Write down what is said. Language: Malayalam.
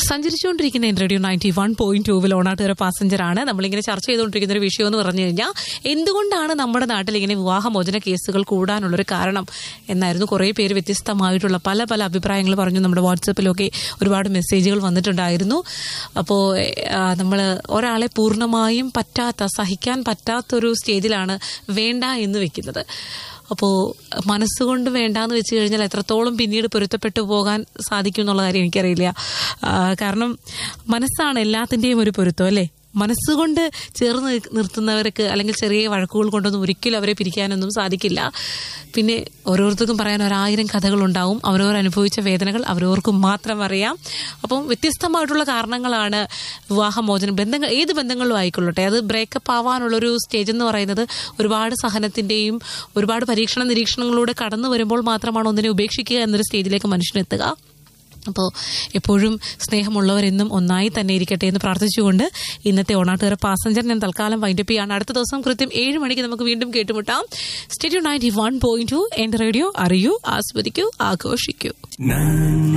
സഞ്ചരിച്ചുകൊണ്ടിരിക്കുന്ന എൻ റേഡിയോ നയൻറ്റി വൺ പോയിന്റ് ടൂവിൽ ഓണാട്ടുകര പാസഞ്ചറാണ് നമ്മളിങ്ങനെ ചർച്ച ചെയ്തുകൊണ്ടിരിക്കുന്ന ഒരു വിഷയം എന്ന് പറഞ്ഞു കഴിഞ്ഞാൽ എന്തുകൊണ്ടാണ് നമ്മുടെ നാട്ടിൽ ഇങ്ങനെ വിവാഹമോചന കേസുകൾ കൂടാനുള്ളൊരു കാരണം എന്നായിരുന്നു കുറേ പേര് വ്യത്യസ്തമായിട്ടുള്ള പല പല അഭിപ്രായങ്ങൾ പറഞ്ഞു നമ്മുടെ വാട്സപ്പിലൊക്കെ ഒരുപാട് മെസ്സേജുകൾ വന്നിട്ടുണ്ടായിരുന്നു അപ്പോൾ നമ്മൾ ഒരാളെ പൂർണ്ണമായും പറ്റാത്ത സഹിക്കാൻ പറ്റാത്തൊരു സ്റ്റേജിലാണ് വേണ്ട എന്ന് വെക്കുന്നത് അപ്പോൾ മനസ്സുകൊണ്ട് വേണ്ടാന്ന് വെച്ച് കഴിഞ്ഞാൽ എത്രത്തോളം പിന്നീട് പൊരുത്തപ്പെട്ടു പോകാൻ സാധിക്കും എന്നുള്ള കാര്യം എനിക്കറിയില്ല ആ, കാരണം മനസ്സാണ് എല്ലാത്തിൻ്റെയും ഒരു പൊരുത്തം അല്ലേ മനസ്സുകൊണ്ട് ചേർന്ന് നിൽക്ക് നിർത്തുന്നവർക്ക് അല്ലെങ്കിൽ ചെറിയ വഴക്കുകൾ കൊണ്ടൊന്നും ഒരിക്കലും അവരെ പിരിക്കാനൊന്നും സാധിക്കില്ല പിന്നെ ഓരോരുത്തർക്കും പറയാൻ ഒരായിരം കഥകളുണ്ടാവും അവരവർ അനുഭവിച്ച വേദനകൾ അവരവർക്കും മാത്രം അറിയാം അപ്പം വ്യത്യസ്തമായിട്ടുള്ള കാരണങ്ങളാണ് വിവാഹമോചനം ബന്ധങ്ങൾ ഏത് ബന്ധങ്ങളിലും ആയിക്കൊള്ളട്ടെ അത് ബ്രേക്കപ്പ് ആവാനുള്ളൊരു സ്റ്റേജ് എന്ന് പറയുന്നത് ഒരുപാട് സഹനത്തിന്റെയും ഒരുപാട് പരീക്ഷണ നിരീക്ഷണങ്ങളിലൂടെ കടന്നു വരുമ്പോൾ മാത്രമാണ് ഒന്നിനെ ഉപേക്ഷിക്കുക എന്നൊരു സ്റ്റേജിലേക്ക് മനുഷ്യനെത്തുക അപ്പോൾ എപ്പോഴും സ്നേഹമുള്ളവരെന്നും ഒന്നായി തന്നെ ഇരിക്കട്ടെ എന്ന് പ്രാർത്ഥിച്ചുകൊണ്ട് ഇന്നത്തെ ഓണാട്ടുകാര പാസഞ്ചർ ഞാൻ തൽക്കാലം വൈൻഡപ്പ് ചെയ്യാണ് അടുത്ത ദിവസം കൃത്യം ഏഴ് മണിക്ക് നമുക്ക് വീണ്ടും കേട്ടുമുട്ടാം സ്റ്റേഡിയോ നയൻറ്റി വൺ പോയിന്റ് ടു എൻ്റെ റേഡിയോ അറിയൂ ആസ്വദിക്കൂ ആഘോഷിക്കൂ